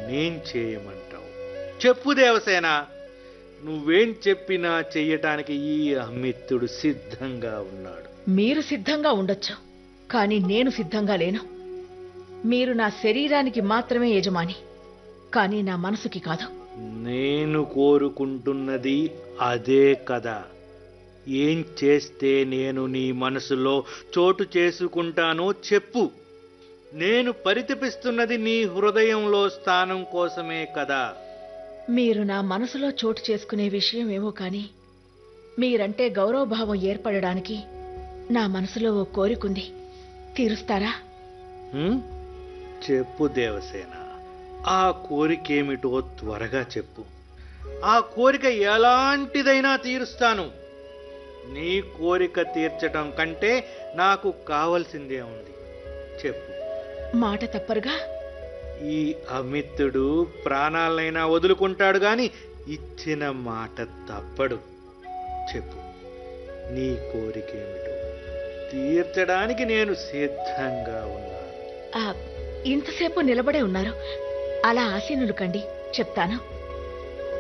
నన్నేం చేయమంటావు చెప్పు దేవసేన నువ్వేం చెప్పినా చెయ్యటానికి ఈ అమిత్తుడు సిద్ధంగా ఉన్నాడు మీరు సిద్ధంగా ఉండొచ్చు కానీ నేను సిద్ధంగా లేను మీరు నా శరీరానికి మాత్రమే యజమాని కానీ నా మనసుకి కాదు నేను కోరుకుంటున్నది అదే కదా ఏం చేస్తే నేను నీ మనసులో చోటు చేసుకుంటానో చెప్పు నేను పరితపిస్తున్నది నీ హృదయంలో స్థానం కోసమే కదా మీరు నా మనసులో చోటు చేసుకునే విషయం ఏమో కానీ మీరంటే గౌరవభావం ఏర్పడడానికి నా మనసులో ఓ కోరికుంది తీరుస్తారా హ్మ్? చెప్పు దేవసేన ఆ కోరికేమిటో త్వరగా చెప్పు ఆ కోరిక ఎలాంటిదైనా తీరుస్తాను నీ కోరిక తీర్చటం కంటే నాకు కావలసిందే ఉంది చెప్పు మాట తప్పరుగా ఈ అమిత్తుడు ప్రాణాలనైనా వదులుకుంటాడు గాని ఇచ్చిన మాట తప్పడు చెప్పు నీ కోరికేమిటో తీర్చడానికి నేను సిద్ధంగా ఉన్నాను ఆ, ఇంతసేపు నిలబడే ఉన్నారు అలా ఆసీనులు కండి చెప్తాను